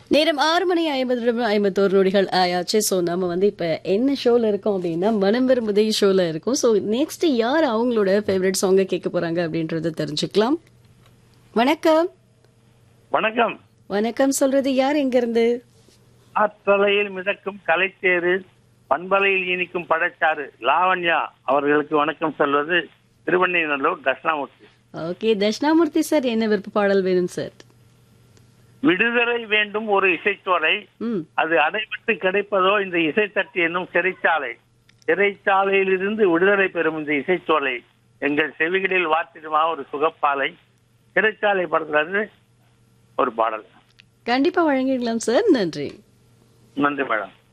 நேரம் ஆறு மணி ஐம்பது நிமிடம் ஐம்பத்தோரு நொடிகள் ஆயாச்சு ஸோ நம்ம வந்து இப்போ என்ன ஷோல இருக்கோம் அப்படின்னா மனம் விரும்புதை ஷோல இருக்கோம் ஸோ நெக்ஸ்ட் யார் அவங்களோட ஃபேவரட் சாங்கை கேட்க போறாங்க அப்படின்றத தெரிஞ்சுக்கலாம் வணக்கம் வணக்கம் வணக்கம் சொல்றது யார் எங்க இருந்து ஆற்றலையில் மிதக்கும் கலைத்தேரு பண்பலையில் இனிக்கும் பழச்சாறு லாவண்யா அவர்களுக்கு வணக்கம் சொல்வது திருவண்ணைநல்லூர் தட்சிணாமூர்த்தி ஓகே தட்சிணாமூர்த்தி சார் என்ன விருப்ப பாடல் வேணும் சார் விடுதலை வேண்டும் ஒரு இசைச்சோலை ம் அது அடைபட்டு கிடைப்பதோ இந்த இசைத்தட்டு என்னும் சிறைச்சாலை சிறைச்சாலையிலிருந்து விடுதலை பெறும் இந்த இசைச்சோலை எங்கள் செவிகளில் வாத்திடுமா ஒரு சுகப்பாலை சிறைச்சாலை படத்துல இருந்து ஒரு பாடல் கண்டிப்பா வழங்கிடலாம் சார் நன்றி நன்றி மேடம்